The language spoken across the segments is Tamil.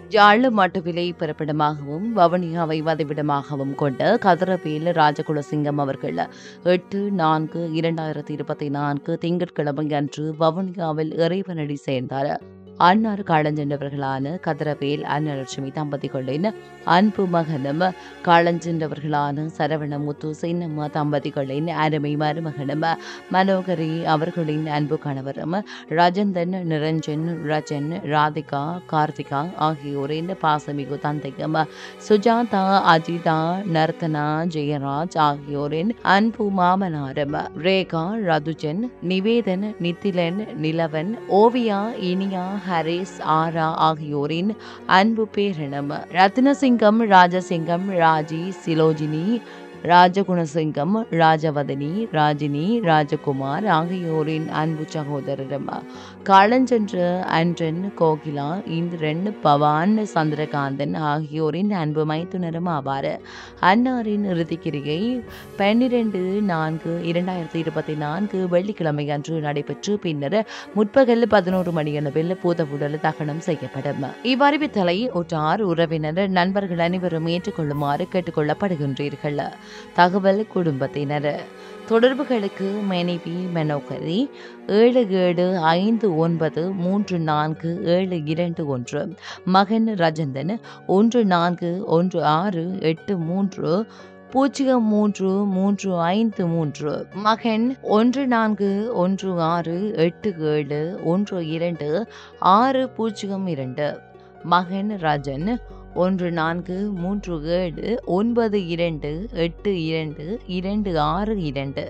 யாழ் மட்டுவிலை பிறப்பிடமாகவும் வவுனியாவை வதிவிடமாகவும் கொண்ட கதிரவேல் ராஜகுலசிங்கம் அவர்கள் எட்டு நான்கு இரண்டாயிரத்தி இருபத்தி நான்கு திங்கட்கிழமை அன்று வவுனியாவில் இறைவனடி சேர்ந்தார் அன்னார் காலஞ்சென்றவர்களான கதிரவேல் அன்னலட்சுமி தம்பதிகளின் அன்பு மகனும் காலஞ்சென்றவர்களான சரவணமுத்து சின்னம்மா தம்பதிகளின் அருமை மருமகனும் மனோகரி அவர்களின் அன்பு கணவரும் ரஜந்தன் நிரஞ்சன் ரஜன் ராதிகா கார்த்திகா ஆகியோரின் பாசமிகு தந்தையும் சுஜாதா அஜிதா நர்த்தனா ஜெயராஜ் ஆகியோரின் அன்பு மாமனாரும் ரேகா ரதுஜன் நிவேதன் நித்திலன் நிலவன் ஓவியா இனியா ஹரிஸ் ஆரா ஆகியோரின் அன்பு பேரினம் ரத்னசிங்கம் ராஜசிங்கம் ராஜி சிலோஜினி ராஜகுணசிங்கம் ராஜவதனி ராஜினி ராஜகுமார் ஆகியோரின் அன்பு சகோதரரும் காலஞ்சென்ற அன்றன் கோகிலா இந்திரன் பவான் சந்திரகாந்தன் ஆகியோரின் அன்பு மைத்துனரும் ஆவார் அன்னாரின் இறுதிக்கிரியை பன்னிரண்டு நான்கு இரண்டாயிரத்தி இருபத்தி நான்கு வெள்ளிக்கிழமை அன்று நடைபெற்று பின்னர் முற்பகல் பதினோரு மணியளவில் பூதவுடல் தகனம் செய்யப்படும் இவ்வறிவித்தலை உற்றார் உறவினர் நண்பர்கள் அனைவரும் ஏற்றுக்கொள்ளுமாறு கேட்டுக்கொள்ளப்படுகின்றீர்கள் தகவல் குடும்பத்தினர் தொடர்புகளுக்கு மனைவி மனோகரி ஏழு ஏழு ஐந்து ஒன்பது மூன்று நான்கு ஏழு இரண்டு ஒன்று மகன் ரஜந்தன் ஒன்று நான்கு ஒன்று ஆறு எட்டு மூன்று பூஜ்ஜியம் மூன்று மூன்று ஐந்து மூன்று மகன் ஒன்று நான்கு ஒன்று ஆறு எட்டு ஏழு ஒன்று இரண்டு ஆறு பூஜ்ஜியம் இரண்டு மகன் ரஜன் ஒன்று நான்கு மூன்று ஏழு ஒன்பது இரண்டு எட்டு இரண்டு இரண்டு ஆறு இரண்டு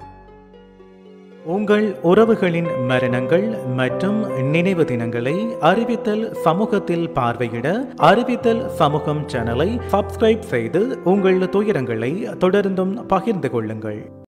உங்கள் உறவுகளின் மரணங்கள் மற்றும் நினைவு தினங்களை அறிவித்தல் சமூகத்தில் பார்வையிட அறிவித்தல் சமூகம் சேனலை சப்ஸ்கிரைப் செய்து உங்கள் துயரங்களை தொடர்ந்தும் பகிர்ந்து கொள்ளுங்கள்